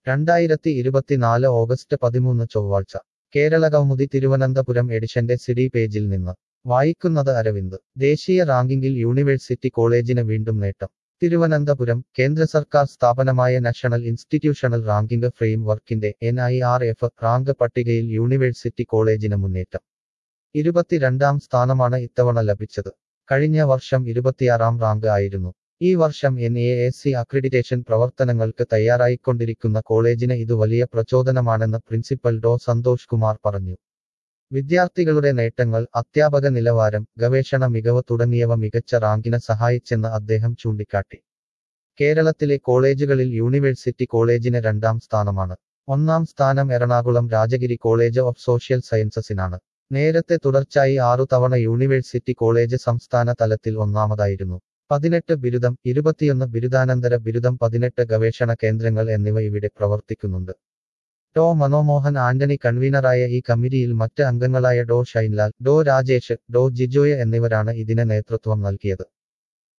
രണ്ടായിരത്തി ഇരുപത്തിനാല് ഓഗസ്റ്റ് പതിമൂന്ന് ചൊവ്വാഴ്ച കേരളകൗമുദി തിരുവനന്തപുരം എഡിഷന്റെ സിഡി പേജിൽ നിന്ന് വായിക്കുന്നത് അരവിന്ദ് ദേശീയ റാങ്കിങ്ങിൽ യൂണിവേഴ്സിറ്റി കോളേജിന് വീണ്ടും നേട്ടം തിരുവനന്തപുരം കേന്ദ്ര സർക്കാർ സ്ഥാപനമായ നാഷണൽ ഇൻസ്റ്റിറ്റ്യൂഷണൽ റാങ്കിംഗ് ഫ്രെയിം വർക്കിന്റെ N I R F rank പട്ടികയിൽ യൂണിവേഴ്സിറ്റി കോളേജിന് മുന്നേറ്റം ഇരുപത്തിരണ്ടാം സ്ഥാനമാണ് ഇത്തവണ ലഭിച്ചത് കഴിഞ്ഞ വർഷം ഇരുപത്തിയാറാം റാങ്ക് ആയിരുന്നു ഈ വർഷം N A S C accreditation പ്രവർത്തനങ്ങൾക്ക് തയ്യാറായിക്കൊണ്ടിരിക്കുന്ന കോളേജിന് ഇത് വലിയ പ്രചോദനമാണെന്ന് പ്രിൻസിപ്പൽ ഡോ സന്തോഷ് കുമാർ പറഞ്ഞു വിദ്യാർത്ഥികളുടെ നേട്ടങ്ങൾ അധ്യാപക നിലവാരം ഗവേഷണ മികവ് തുടങ്ങിയവ മികച്ച റാങ്കിന് സഹായിച്ചെന്ന് അദ്ദേഹം ചൂണ്ടിക്കാട്ടി കേരളത്തിലെ കോളേജുകളിൽ യൂണിവേഴ്സിറ്റി കോളേജിന് രണ്ടാം സ്ഥാനമാണ് ഒന്നാം സ്ഥാനം Ernakulam Rajagiri college of social സയൻസസിനാണ് നേരത്തെ തുടർച്ചയായി ആറു തവണ യൂണിവേഴ്സിറ്റി കോളേജ് സംസ്ഥാന തലത്തിൽ ഒന്നാമതായിരുന്നു പതിനെട്ട് ബിരുദം ഇരുപത്തിയൊന്ന് ബിരുദാനന്തര ബിരുദം പതിനെട്ട് ഗവേഷണ കേന്ദ്രങ്ങൾ എന്നിവ ഇവിടെ പ്രവർത്തിക്കുന്നുണ്ട് ഡോ മനോമോഹൻ ആന്റണി കൺവീനറായ ഈ കമ്മിറ്റിയിൽ മറ്റ് അംഗങ്ങളായ ഡോ ഷൈൻലാൽ ഡോ രാജേഷ് ഡോ ജിജോയ് എന്നിവരാണ് ഇതിന് നേതൃത്വം നൽകിയത്